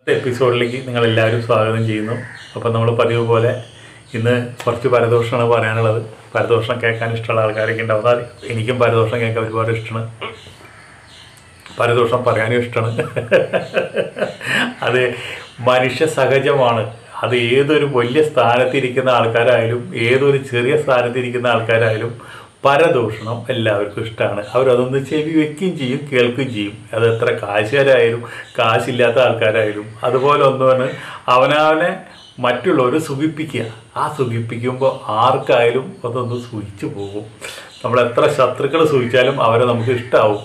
ഇന്നത്തെ എപ്പിസോഡിലേക്ക് നിങ്ങൾ എല്ലാവരും സ്വാഗതം ചെയ്യുന്നു അപ്പം നമ്മൾ പതിവ് പോലെ ഇന്ന് കുറച്ച് പരദോഷമാണ് പറയാനുള്ളത് പരദോഷം കേൾക്കാൻ ഇഷ്ടമുള്ള ആൾക്കാരൊക്കെ ഉണ്ടാവും അത് എനിക്കും പരദോഷം കേൾക്കാൻ ഒരുപാട് ഇഷ്ടമാണ് പരദോഷം പറയാനും ഇഷ്ടമാണ് അത് മനുഷ്യ സഹജമാണ് അത് ഏതൊരു വലിയ സ്ഥാനത്തിരിക്കുന്ന ആൾക്കാരായാലും ഏതൊരു ചെറിയ സ്ഥാനത്തിരിക്കുന്ന ആൾക്കാരായാലും പരദൂഷണം എല്ലാവർക്കും ഇഷ്ടമാണ് അവരതൊന്ന് ചെവി വെക്കുകയും ചെയ്യും കേൾക്കുകയും ചെയ്യും അത് എത്ര കാശുകാരായാലും കാശില്ലാത്ത ആൾക്കാരായാലും അതുപോലെ ഒന്നുമാണ് അവനവനെ മറ്റുള്ളവർ സുഖിപ്പിക്കുക ആ സുഖിപ്പിക്കുമ്പോൾ ആർക്കായാലും അതൊന്ന് സുഖിച്ചു പോകും നമ്മൾ എത്ര ശത്രുക്കൾ സൂചിച്ചാലും അവരെ നമുക്ക് ഇഷ്ടമാവും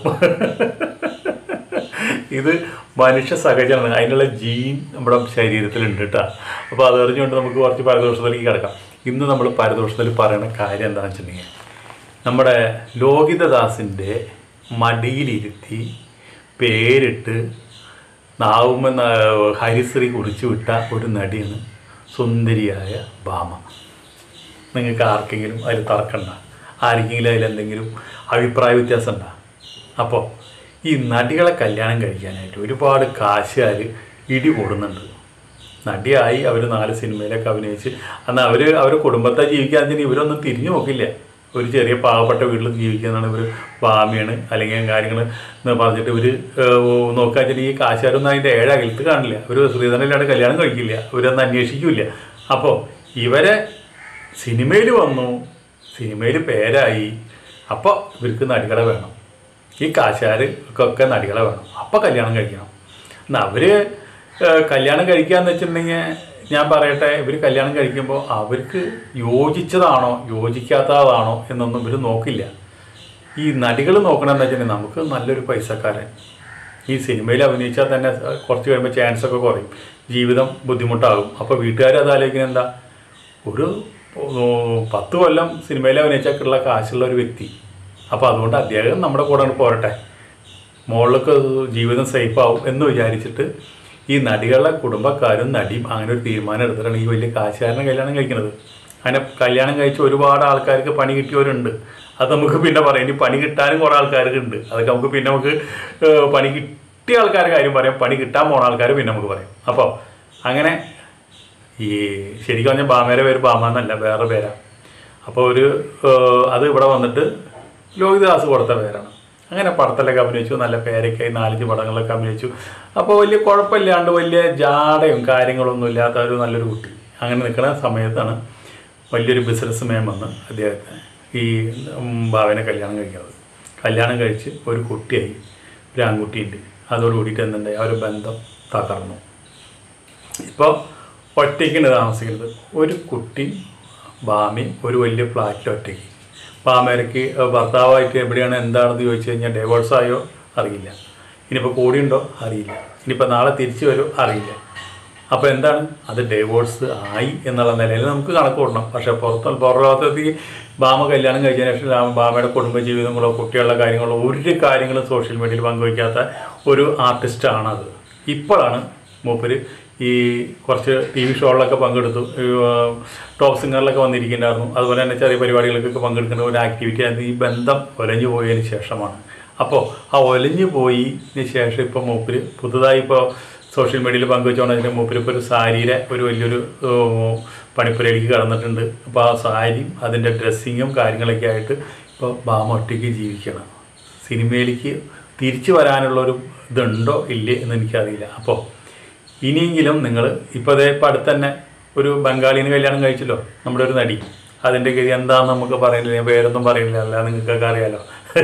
ഇത് മനുഷ്യ സഹജമാണ് അതിനുള്ള ജീൻ നമ്മുടെ ശരീരത്തിലുണ്ട് കേട്ടോ അപ്പോൾ അത് അറിഞ്ഞുകൊണ്ട് നമുക്ക് കുറച്ച് പരദോഷത്തിലേക്ക് കിടക്കാം ഇന്ന് നമ്മൾ പരദോഷത്തിൽ പറയുന്ന കാര്യം എന്താണെന്ന് വെച്ചിട്ടുണ്ടെങ്കിൽ നമ്മുടെ ലോകിതദാസിൻ്റെ മടിയിലിരുത്തി പേരിട്ട് നാവുമെന്ന ഹരിശ്രീ കുറിച്ചു വിട്ട ഒരു നടിയാണ് സുന്ദരിയായ ഭാമ നിങ്ങൾക്ക് ആർക്കെങ്കിലും അതിൽ തർക്കണ്ട ആർക്കെങ്കിലും അതിലെന്തെങ്കിലും അഭിപ്രായ വ്യത്യാസം ഉണ്ടോ അപ്പോൾ ഈ നടികളെ കല്യാണം കഴിക്കാനായിട്ട് ഒരുപാട് കാശുകാർ ഇടി കൂടുന്നുണ്ട് നടിയായി അവർ നാല് സിനിമയിലൊക്കെ അഭിനയിച്ച് അന്ന് അവർ അവർ കുടുംബത്തെ ജീവിക്കാൻ ഇവരൊന്നും തിരിഞ്ഞു നോക്കില്ല ഒരു ചെറിയ പാവപ്പെട്ട വീട്ടിൽ ജീവിക്കുന്നതാണ് ഇവർ ഭാമിയാണ് അല്ലെങ്കിൽ കാര്യങ്ങൾ എന്ന് പറഞ്ഞിട്ട് ഇവർ നോക്കാൻ വെച്ചാൽ ഈ കാശുകാരൊന്നും അതിൻ്റെ ഏഴ് അകലത്ത് കാണില്ല ഒരു ശ്രീധരനില്ലാണ്ട് കല്യാണം കഴിക്കില്ല ഇവരൊന്നും അന്വേഷിക്കില്ല അപ്പോൾ ഇവരെ സിനിമയിൽ വന്നു സിനിമയിൽ പേരായി അപ്പോൾ ഇവർക്ക് നടികളെ വേണം ഈ കാശുകാർക്കൊക്കെ നടികളെ വേണം അപ്പോൾ കല്യാണം കഴിക്കണം എന്നാൽ അവർ കല്യാണം കഴിക്കാന്ന് വെച്ചിട്ടുണ്ടെങ്കിൽ ഞാൻ പറയട്ടെ ഇവർ കല്യാണം കഴിക്കുമ്പോൾ അവർക്ക് യോജിച്ചതാണോ യോജിക്കാത്തതാണോ എന്നൊന്നും ഇവർ നോക്കില്ല ഈ നടികൾ നോക്കണമെന്ന് വെച്ചിട്ടുണ്ടെങ്കിൽ നമുക്ക് നല്ലൊരു പൈസക്കാരൻ ഈ സിനിമയിൽ അഭിനയിച്ചാൽ തന്നെ കുറച്ച് കഴിയുമ്പോൾ ചാൻസ് ഒക്കെ കുറയും ജീവിതം ബുദ്ധിമുട്ടാകും അപ്പോൾ വീട്ടുകാർ അത് ആലോചിക്കുന്നത് എന്താ ഒരു ഉം, പത്ത് കൊല്ലം സിനിമയിൽ അഭിനയിച്ചൊക്കെയുള്ള കാശുള്ള ഒരു വ്യക്തി അപ്പോൾ അതുകൊണ്ട് അദ്ദേഹം നമ്മുടെ കൂടെ അങ്ങട് പോരട്ടെ മോളിലൊക്കെ ജീവിതം സേഫ് ആവും എന്ന് വിചാരിച്ചിട്ട് ഈ നടികളുടെ കുടുംബക്കാരും നടിയും അങ്ങനെ ഒരു തീരുമാനം എടുത്തിട്ടാണ് ഈ വലിയ കാശുകാരനെ കല്യാണം കഴിക്കുന്നത് അങ്ങനെ കല്യാണം കഴിച്ച ഒരുപാട് ആൾക്കാർക്ക് പണി കിട്ടിയവരുണ്ട് അത് നമുക്ക് പിന്നെ പറയാം ഇനി പണി കിട്ടാനും കുറേ ആൾക്കാർക്ക് ഉണ്ട് അതൊക്കെ നമുക്ക് പിന്നെ നമുക്ക് ഏഹ്, പണി കിട്ടിയ ആൾക്കാരുടെ കാര്യം പറയാം പണി കിട്ടാൻ പോണ ആൾക്കാർ പിന്നെ നമുക്ക് പറയാം അപ്പോൾ അങ്ങനെ ഈ ശരിക്കും പറഞ്ഞാൽ ബാമയുടെ പേര് ബാമ എന്നല്ല വേറെ പേരാണ് അപ്പോൾ ഒരു ഏഹ്, അത് ഇവിടെ വന്നിട്ട് ലോഹിതദാസ് കൊടുത്ത പേരാണ് അങ്ങനെ പടത്തിലൊക്കെ അഭിനയിച്ചു നല്ല പേരൊക്കെ ആയി നാലഞ്ച് പടങ്ങളിലൊക്കെ അഭിനയിച്ചു അപ്പോൾ വലിയ കുഴപ്പമില്ലാണ്ട് വലിയ ജാടയും കാര്യങ്ങളൊന്നും ഇല്ലാത്ത ഒരു നല്ലൊരു കുട്ടി അങ്ങനെ നിൽക്കുന്ന സമയത്താണ് വലിയൊരു ബിസിനസ് മാൻ വന്ന് അദ്ദേഹത്തെ ഈ ഉം, ഭാവനെ കല്യാണം കഴിക്കുന്നത് കല്യാണം കഴിച്ച് ഒരു കുട്ടിയായി ഒരു ആൺകുട്ടിയുണ്ട് അതോടുകൂടിയിട്ട് എന്തുണ്ടായി ആ ഒരു ബന്ധം തകർന്നു ഇപ്പോൾ ഒറ്റയ്ക്കാണ് താമസിക്കുന്നത് ഒരു കുട്ടി ബാമയും ഒരു വലിയ ഫ്ലാറ്റിൽ ഒറ്റയ്ക്ക് ബാമയ്ക്ക് ഭർത്താവായിട്ട് എവിടെയാണ് എന്താണെന്ന് ചോദിച്ചു കഴിഞ്ഞാൽ ഡൈവോഴ്സ് ആയോ അറിയില്ല ഇനിയിപ്പോൾ കൂടിയുണ്ടോ അറിയില്ല ഇനിയിപ്പോൾ നാളെ തിരിച്ചു വരുമോ അറിയില്ല അപ്പോൾ എന്താണ് അത് ഡൈവോഴ്സ് ആയി എന്നുള്ള നിലയിൽ നമുക്ക് കണക്ക് കൂടണം പക്ഷേ പുറത്ത് പുറം ലോകത്തേക്ക് ബാമ കല്യാണം കഴിഞ്ഞതിന് ശേഷം ആ ബാമയുടെ കുടുംബജീവിതങ്ങളോ കുട്ടികളുടെ കാര്യങ്ങളോ ഒരു കാര്യങ്ങളും സോഷ്യൽ മീഡിയയിൽ പങ്കുവയ്ക്കാത്ത ഒരു ആർട്ടിസ്റ്റാണ് അത് ഇപ്പോഴാണ് മൂപ്പര് ഈ കുറച്ച് ടി വി ഷോകളിലൊക്കെ പങ്കെടുത്തു ഈ, ആ, ടോപ്പ് സിംഗറിലൊക്കെ വന്നിരിക്കുന്നുണ്ടായിരുന്നു അതുപോലെ തന്നെ ചെറിയ പരിപാടികൾക്കൊക്കെ പങ്കെടുക്കുന്ന ഒരു ആക്ടിവിറ്റി ആയിരുന്നു ഈ ബന്ധം ഒലഞ്ഞു പോയതിന് ശേഷമാണ് അപ്പോൾ ആ ഒലഞ്ഞു പോയതിന് ശേഷം ഇപ്പോൾ മൂപ്പര് പുതുതായി ഇപ്പോൾ സോഷ്യൽ മീഡിയയിൽ പങ്കുവെച്ചുകൊണ്ടതിൻ്റെ മൂപ്പര് ഇപ്പോൾ ഒരു സാരിയുടെ ഒരു വലിയൊരു ഏർ, പണിപ്പുരയിലേക്ക് കടന്നിട്ടുണ്ട് അപ്പോൾ ആ സാരിയും അതിൻ്റെ ഡ്രസ്സിങ്ങും കാര്യങ്ങളൊക്കെ ആയിട്ട് ഇപ്പോൾ ബാമ ഒറ്റയ്ക്ക് ജീവിക്കണം സിനിമയിലേക്ക് തിരിച്ചു വരാനുള്ളൊരു ഇതുണ്ടോ ഇല്ലേ എന്ന് എനിക്കറിയില്ല അപ്പോൾ ഇനിയെങ്കിലും നിങ്ങൾ ഇപ്പോൾ അതേ ഇപ്പം അടുത്ത് തന്നെ ഒരു ബംഗാളിന് കല്യാണം കഴിച്ചല്ലോ നമ്മുടെ ഒരു നടി അതിൻ്റെ ഗതി എന്താണെന്ന് നമുക്ക് പറയുന്നില്ല ഞാൻ പേരൊന്നും പറയുന്നില്ല അല്ല നിങ്ങൾക്കൊക്കെ അറിയാലോ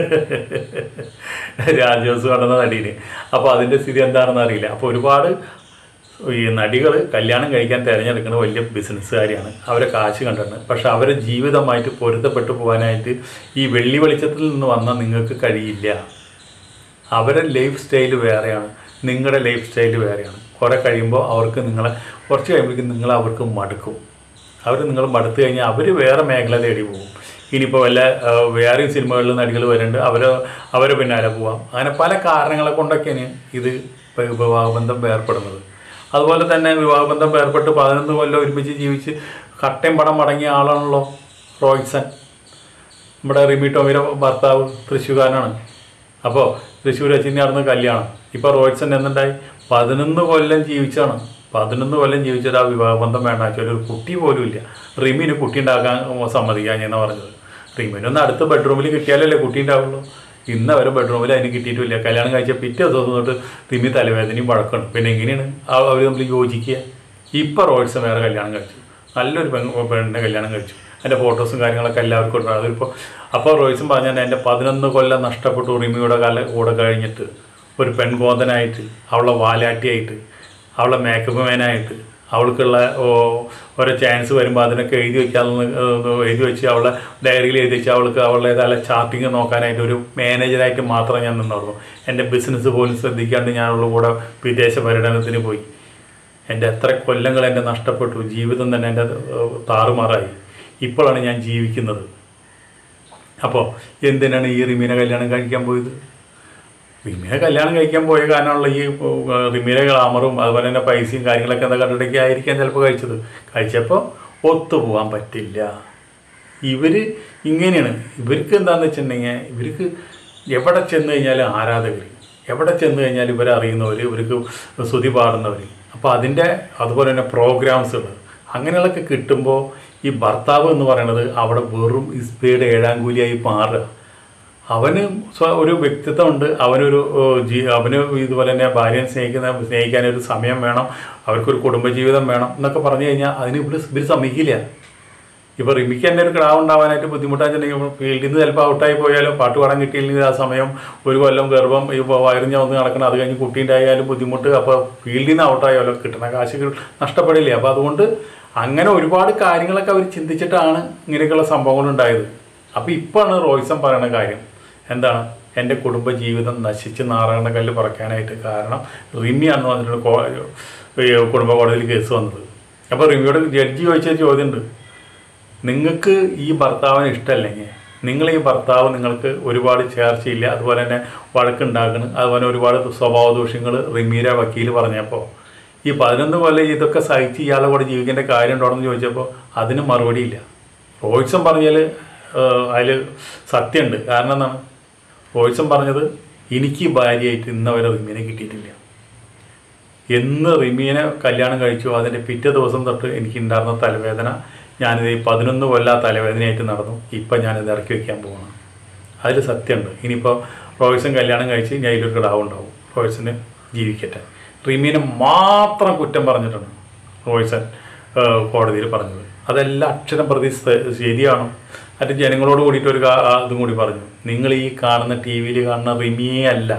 രാജോസ് കണ്ടെന്ന നടീന് അപ്പോൾ അതിൻ്റെ സ്ഥിതി എന്താണെന്ന് അറിയില്ല അപ്പോൾ ഒരുപാട് ഈ നടികൾ കല്യാണം കഴിക്കാൻ തിരഞ്ഞെടുക്കുന്ന വലിയ ബിസിനസ്സുകാരിയാണ് അവരെ കാശ് കണ്ടിട്ടുണ്ട് പക്ഷെ അവരെ ജീവിതമായിട്ട് പൊരുത്തപ്പെട്ടു പോകാനായിട്ട് ഈ വെള്ളി വെളിച്ചത്തിൽ നിന്ന് വന്നാൽ നിങ്ങൾക്ക് കഴിയില്ല അവരുടെ ലൈഫ് സ്റ്റൈൽ വേറെയാണ് നിങ്ങളുടെ ലൈഫ് സ്റ്റൈൽ വേറെയാണ് കുറേ കഴിയുമ്പോൾ അവർക്ക് നിങ്ങളെ കുറച്ച് കഴിയുമ്പോഴേക്കും നിങ്ങൾ അവർക്ക് മടുക്കും അവർ നിങ്ങൾ മടുത്തു കഴിഞ്ഞാൽ അവർ വേറെ മേഖല തേടി പോകും ഇനിയിപ്പോൾ വല്ല ആ, വേറെയും സിനിമകളിൽ നടികൾ വരുന്നുണ്ട് അവർ അവരെ പിന്നാലെ പോവാം അങ്ങനെ പല കാരണങ്ങളെ കൊണ്ടൊക്കെയാണ് ഇത് ഇപ്പൊ വിവാഹബന്ധം വേർപ്പെടുന്നത് അതുപോലെ തന്നെ വിവാഹബന്ധം വേർപെട്ട് പതിനൊന്ന് കൊല്ലം ഒരുമിച്ച് ജീവിച്ച് കട്ടയും പടം മടങ്ങിയ ആളാണല്ലോ റോയ്സൺ നമ്മുടെ റിമി ടോമിയുടെ ഭർത്താവ് തൃശ്ശൂർകാരനാണ് അപ്പോൾ തൃശ്ശൂർ വെച്ച് നടന്ന കല്യാണം ഇപ്പോൾ റോയ്സൺ എന്നുണ്ടായി പതിനൊന്ന് കൊല്ലം ജീവിച്ചാണ് പതിനൊന്ന് കൊല്ലം ജീവിച്ചിട്ട് ആ വിവാഹബന്ധം വേണ്ട വെച്ചാൽ ഒരു കുട്ടി പോലും ഇല്ല റിമിന് കുട്ടി ഉണ്ടാക്കാൻ സമ്മതിക്കാൻ ഞാൻ പറഞ്ഞത് റിമിനൊന്ന് അടുത്ത ബെഡ്റൂമിൽ കിട്ടിയാലല്ലേ കുട്ടി ഉണ്ടാവുള്ളൂ ഇന്ന് അവരെ ബെഡ്റൂമിൽ അതിന് കിട്ടിയിട്ടില്ല കല്യാണം കഴിച്ച പിറ്റേ ദിവസം തൊട്ട് റിമി തലവേദനയും വഴക്കാണ് പിന്നെ എങ്ങനെയാണ് അവർ തമ്മിൽ യോജിക്കുക ഇപ്പം റോഡ്സ് വേറെ കല്യാണം കഴിച്ചു നല്ലൊരു പെൺ പെണ്ണിനെ കല്യാണം കഴിച്ചു അതിൻ്റെ ഫോട്ടോസും കാര്യങ്ങളൊക്കെ എല്ലാവർക്കും ഉണ്ട് അതിപ്പോൾ അപ്പോൾ റോയ്സും പറഞ്ഞാൽ എൻ്റെ പതിനൊന്ന് കൊല്ലം നഷ്ടപ്പെട്ടു റിമിയുടെ കാല കൂടെ കഴിഞ്ഞിട്ട് ഒരു പെൺകോന്തനായിട്ട് അവളെ വാലാട്ടിയായിട്ട് അവളെ മേക്കപ്പ് മാനായിട്ട് അവൾക്കുള്ള ഓ, ഓരോ ചാൻസ് വരുമ്പോൾ അതിനൊക്കെ എഴുതി വെക്കാമെന്ന് എഴുതി വെച്ച് അവളെ ഡയറിയിൽ എഴുതി വെച്ച് അവൾക്ക് അവളുടേതായ ചാർട്ടിങ് നോക്കാനായിട്ട് ഒരു മാനേജറായിട്ട് മാത്രം ഞാൻ നിന്നുള്ളൂ എൻ്റെ ബിസിനസ് പോലും ശ്രദ്ധിക്കാണ്ട് ഞാൻ അവളുടെ കൂടെ വിദേശ പര്യടനത്തിന് പോയി എൻ്റെ എത്ര കൊല്ലങ്ങൾ എൻ്റെ നഷ്ടപ്പെട്ടു ജീവിതം തന്നെ എൻ്റെ ഏഹ്, താറുമാറായി ഇപ്പോഴാണ് ഞാൻ ജീവിക്കുന്നത് അപ്പോൾ എന്തിനാണ് ഈ റിമീനെ കല്യാണം കഴിക്കാൻ പോയത് റിമീനെ കല്യാണം കഴിക്കാൻ പോയ കാരണമുള്ള ഈ ഏഹ്, റിമീനെ ഗ്ലാമറും അതുപോലെ തന്നെ പൈസയും കാര്യങ്ങളൊക്കെ എന്താ കണ്ടിട്ടൊക്കെ ആയിരിക്കാം ചിലപ്പോൾ കഴിച്ചത് കഴിച്ചപ്പോൾ ഒത്തുപോകാൻ പറ്റില്ല ഇവർ ഇങ്ങനെയാണ് ഇവർക്ക് എന്താണെന്ന് വെച്ചിട്ടുണ്ടെങ്കിൽ ഇവർക്ക് എവിടെ ചെന്ന് കഴിഞ്ഞാലും ആരാധകർ എവിടെ ചെന്ന് കഴിഞ്ഞാൽ ഇവരെ അറിയുന്നവർ ഇവർക്ക് സ്തുതി പാടുന്നവർ അപ്പോൾ അതിൻ്റെ അതുപോലെ തന്നെ പ്രോഗ്രാംസുകൾ അങ്ങനെയുള്ളതൊക്കെ കിട്ടുമ്പോൾ ഈ ഭർത്താവ് എന്ന് പറയുന്നത് അവിടെ വെറും ഇസ്പയുടെ ഏഴാം കൂലിയായി മാറുക അവന് സ്വ- ഒരു വ്യക്തിത്വമുണ്ട് അവനൊരു ഏ, ജീ അവന് ഇതുപോലെ തന്നെ ഭാര്യയെ സ്നേഹിക്കുന്ന സ്നേഹിക്കാനൊരു സമയം വേണം അവർക്കൊരു കുടുംബജീവിതം വേണം എന്നൊക്കെ പറഞ്ഞു കഴിഞ്ഞാൽ അതിന് ഇവർ ഇവർ സമ്മതിക്കില്ല ഇപ്പോൾ റിമിക്ക് തന്നെ ഒരു ക്രാവ് ഉണ്ടാവാനായിട്ട് ബുദ്ധിമുട്ടാണെന്നുണ്ടെങ്കിൽ ഫീൽഡിൽ നിന്ന് ചിലപ്പോൾ ഔട്ടായി പോയാലോ പാട്ട് പാടാൻ കിട്ടിയില്ലെങ്കിൽ ആ സമയം ഒരു കൊല്ലം ഗർഭം ഈ വയറിഞ്ഞ വന്ന് നടക്കണം അത് കഴിഞ്ഞ് കുട്ടീൻ്റെയായാലും ബുദ്ധിമുട്ട് അപ്പോൾ ഫീൽഡിൽ നിന്ന് ഔട്ടായാലോ കിട്ടുന്ന കാശ് നഷ്ടപ്പെടില്ലേ അപ്പോൾ അതുകൊണ്ട് അങ്ങനെ ഒരുപാട് കാര്യങ്ങളൊക്കെ അവർ ചിന്തിച്ചിട്ടാണ് ഇങ്ങനെയൊക്കെയുള്ള സംഭവങ്ങൾ ഉണ്ടായത് അപ്പോൾ ഇപ്പോഴാണ് റോയ്സം പറയുന്ന കാര്യം എന്താണ് എൻ്റെ കുടുംബ ജീവിതം നശിച്ച് നാറാണ കല്ല് പറക്കാനായിട്ട് കാരണം റിമിയാണെന്ന് പറഞ്ഞിട്ട് കോ- ഈ കുടുംബ കോടതിയിൽ കേസ് വന്നത് അപ്പോൾ റിമിയോട് ജഡ്ജി ചോദിച്ച ചോദ്യമുണ്ട് നിങ്ങൾക്ക് ഈ ഭർത്താവിന് ഇഷ്ടമല്ലെങ്കിൽ നിങ്ങൾ ഈ ഭർത്താവ് നിങ്ങൾക്ക് ഒരുപാട് ചേർച്ചയില്ല അതുപോലെ തന്നെ വഴക്കുണ്ടാക്കണം അതുപോലെ ഒരുപാട് സ്വഭാവ ദൂഷ്യങ്ങൾ റിമീര വക്കീൽ പറഞ്ഞപ്പോൾ ഈ പതിനൊന്ന് കൊല്ലം ഇതൊക്കെ സഹിച്ച് ഇയാളെ കൂടെ ജീവിക്കേണ്ട കാര്യം ഉണ്ടോ എന്ന് ചോദിച്ചപ്പോൾ അതിന് മറുപടിയില്ല റോഹിത്സം പറഞ്ഞാൽ അതിൽ സത്യമുണ്ട് കാരണം എന്താണ് റോഹിത്സം പറഞ്ഞത് എനിക്ക് ഭാര്യയായിട്ട് ഇന്നവരെ റിമീനെ കിട്ടിയിട്ടില്ല എന്ന് റിമീനെ കല്യാണം കഴിച്ചു അതിൻ്റെ പിറ്റേ ദിവസം തൊട്ട് എനിക്ക് ഉണ്ടായിരുന്ന തലവേദന ഞാനിത് ഈ പതിനൊന്ന് കൊല്ല തലവേദനയായിട്ട് നടന്നു ഇപ്പം ഞാനിത് ഇറക്കി വെക്കാൻ പോകണം അതിൽ സത്യമുണ്ട് ഇനിയിപ്പോൾ റോയ്സൺ കല്യാണം കഴിച്ച് ഞാൻ ഇതിലൊരു കിടാവ് ഉണ്ടാവും റോയ്സന് ജീവിക്കട്ടെ റിമീനെ മാത്രം കുറ്റം പറഞ്ഞിട്ടുണ്ട് റോയ്സൺ ഏഹ്, കോടതിയിൽ പറഞ്ഞത് അതെല്ലാം അക്ഷരം പ്രതി സ- ശരിയാണ് മറ്റു ജനങ്ങളോട് കൂടിയിട്ട് ഒരു കാ- ആ ഇതും കൂടി പറഞ്ഞു നിങ്ങൾ ഈ കാണുന്ന ടി വിയിൽ കാണുന്ന റിമിയേ അല്ല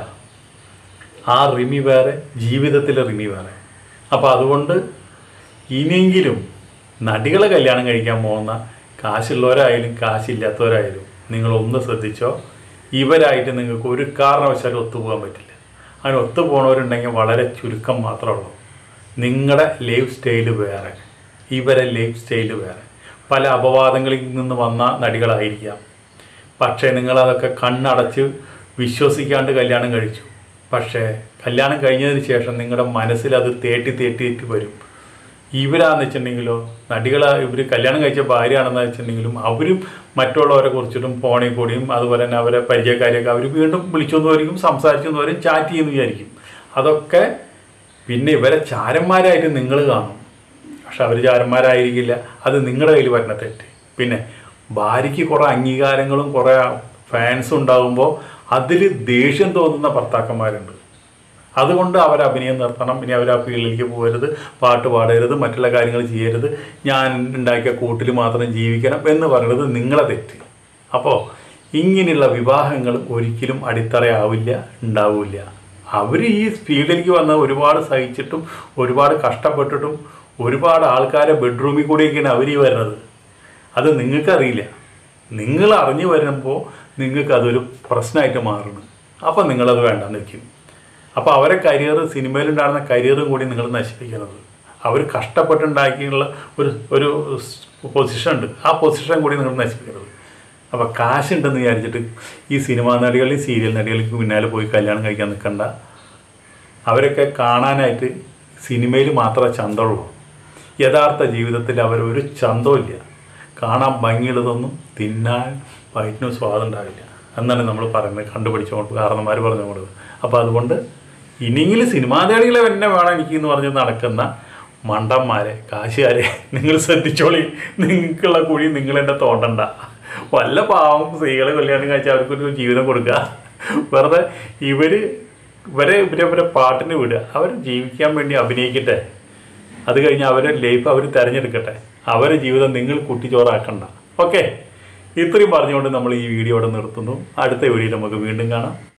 ആ റിമി വേറെ ജീവിതത്തിലെ റിമി വേറെ അപ്പോൾ അതുകൊണ്ട് ഇനിയെങ്കിലും നടികളെ കല്യാണം കഴിക്കാൻ പോകുന്ന കാശുള്ളവരായാലും കാശില്ലാത്തവരായാലും നിങ്ങളൊന്ന് ശ്രദ്ധിച്ചോ ഇവരായിട്ട് നിങ്ങൾക്ക് ഒരു കാരണവശാലും ഒത്തുപോകാൻ പറ്റില്ല അങ്ങനെ ഒത്തുപോകണവരുണ്ടെങ്കിൽ വളരെ ചുരുക്കം മാത്രമേ ഉള്ളൂ നിങ്ങളുടെ ലൈഫ് സ്റ്റൈല് വേറെ ഇവരെ ലൈഫ് സ്റ്റൈല് വേറെ പല അപവാദങ്ങളിൽ നിന്ന് വന്ന നടികളായിരിക്കാം പക്ഷേ നിങ്ങളതൊക്കെ കണ്ണടച്ച് വിശ്വസിക്കാണ്ട് കല്യാണം കഴിച്ചു പക്ഷേ കല്യാണം കഴിഞ്ഞതിന് ശേഷം നിങ്ങളുടെ മനസ്സിൽ അത് തേട്ടി തേട്ടി തേട്ടി വരും ഇവരാന്ന് വെച്ചിട്ടുണ്ടെങ്കിലോ നടികളെ ഇവർ കല്യാണം കഴിച്ച ഭാര്യയാണെന്ന് വെച്ചിട്ടുണ്ടെങ്കിലും അവരും മറ്റുള്ളവരെ കുറിച്ചിട്ടും ഫോണിൽ കൂടിയും അതുപോലെ തന്നെ അവരെ പരിചയക്കാരെയൊക്കെ അവർ വീണ്ടും വിളിച്ചൊന്നു വരും സംസാരിച്ചെന്ന് വരും ചാറ്റ് ചെയ്യുന്നു വിചാരിക്കും അതൊക്കെ പിന്നെ ഇവരെ ചാരന്മാരായിട്ട് നിങ്ങൾ കാണും പക്ഷെ അവർ ചാരന്മാരായിരിക്കില്ല അത് നിങ്ങളുടെ കയ്യിൽ വരുന്ന തെറ്റ് പിന്നെ ഭാര്യയ്ക്ക് കുറേ അംഗീകാരങ്ങളും കുറേ ഫാൻസും ഉണ്ടാകുമ്പോൾ അതിൽ ദേഷ്യം തോന്നുന്ന ഭർത്താക്കന്മാരുണ്ട് അതുകൊണ്ട് അവർ അഭിനയം നിർത്തണം ഇനി അവർ ആ ഫീൽഡിലേക്ക് പോകരുത് പാട്ട് പാടരുത് മറ്റുള്ള കാര്യങ്ങൾ ചെയ്യരുത് ഞാൻ ഉണ്ടാക്കിയ കൂട്ടിൽ മാത്രം ജീവിക്കണം എന്ന് പറയുന്നത് നിങ്ങളെ തെറ്റ് അപ്പോൾ ഇങ്ങനെയുള്ള വിവാഹങ്ങൾ ഒരിക്കലും അടിത്തറയാവില്ല ഉണ്ടാവില്ല അവർ ഈ ഫീൽഡിലേക്ക് വന്ന് ഒരുപാട് സഹിച്ചിട്ടും ഒരുപാട് കഷ്ടപ്പെട്ടിട്ടും ഒരുപാട് ആൾക്കാരെ ബെഡ്റൂമിൽ കൂടിയൊക്കെയാണ് അവർ ഈ വരുന്നത് അത് നിങ്ങൾക്കറിയില്ല നിങ്ങൾ അറിഞ്ഞു വരുമ്പോൾ നിങ്ങൾക്ക് അതൊരു പ്രശ്നമായിട്ട് മാറുന്നു അപ്പോൾ നിങ്ങളത് വേണ്ടെന്ന് വെക്കും അപ്പോൾ അവരെ കരിയർ സിനിമയിലുണ്ടായിരുന്ന കരിയറും കൂടി നിങ്ങൾ നശിപ്പിക്കുന്നത് അവർ കഷ്ടപ്പെട്ടുണ്ടാക്കിയുള്ള ഒരു ഒരു പൊസിഷൻ ഉണ്ട് ആ പൊസിഷൻ കൂടി നിങ്ങൾ നശിപ്പിക്കുന്നത് അപ്പോൾ കാശുണ്ടെന്ന് വിചാരിച്ചിട്ട് ഈ സിനിമാ നടികളെയും സീരിയൽ നടികൾക്ക് പിന്നാലെ പോയി കല്യാണം കഴിക്കാൻ നിൽക്കണ്ട അവരൊക്കെ കാണാനായിട്ട് സിനിമയിൽ മാത്രമേ ചന്തമുള്ളൂ യഥാർത്ഥ ജീവിതത്തിൽ അവരൊരു ചന്തമില്ല കാണാൻ ഭംഗിയുള്ളതൊന്നും തിന്നാൻ വയറ്റിനും സ്വാദം ഉണ്ടാവില്ല എന്നാണ് നമ്മൾ പറയുന്നത് കണ്ടുപിടിച്ചുകൊണ്ട് കാരണന്മാർ പറഞ്ഞുകൊണ്ടത് അപ്പോൾ അതുകൊണ്ട് ഇനിയെങ്കിലും സിനിമാതേടികളെ തന്നെ വേണം എനിക്ക് എന്ന് പറഞ്ഞ് നടക്കുന്ന മണ്ടന്മാരെ കാശുകാരെ നിങ്ങൾ ശ്രദ്ധിച്ചോളി നിങ്ങൾക്കുള്ള കുഴി നിങ്ങൾ എന്നെ തോണ്ടണ്ട വല്ല പാവം സ്ത്രീകളെ കല്യാണം കഴിച്ച് അവർക്കൊരു ജീവിതം കൊടുക്കുക വെറുതെ ഇവർ ഇവരെ ഇവരെ ഇവരെ പാട്ടിന് വിടുക അവർ ജീവിക്കാൻ വേണ്ടി അഭിനയിക്കട്ടെ അത് കഴിഞ്ഞ് അവരെ ലൈഫ് അവർ തിരഞ്ഞെടുക്കട്ടെ അവരെ ജീവിതം നിങ്ങൾ കുട്ടിച്ചോറാക്കണ്ട ഓക്കെ ഇത്രയും പറഞ്ഞുകൊണ്ട് നമ്മൾ ഈ വീഡിയോ ഇവിടെ നിർത്തുന്നു അടുത്ത വീഡിയോയിൽ നമുക്ക് വീണ്ടും കാണാം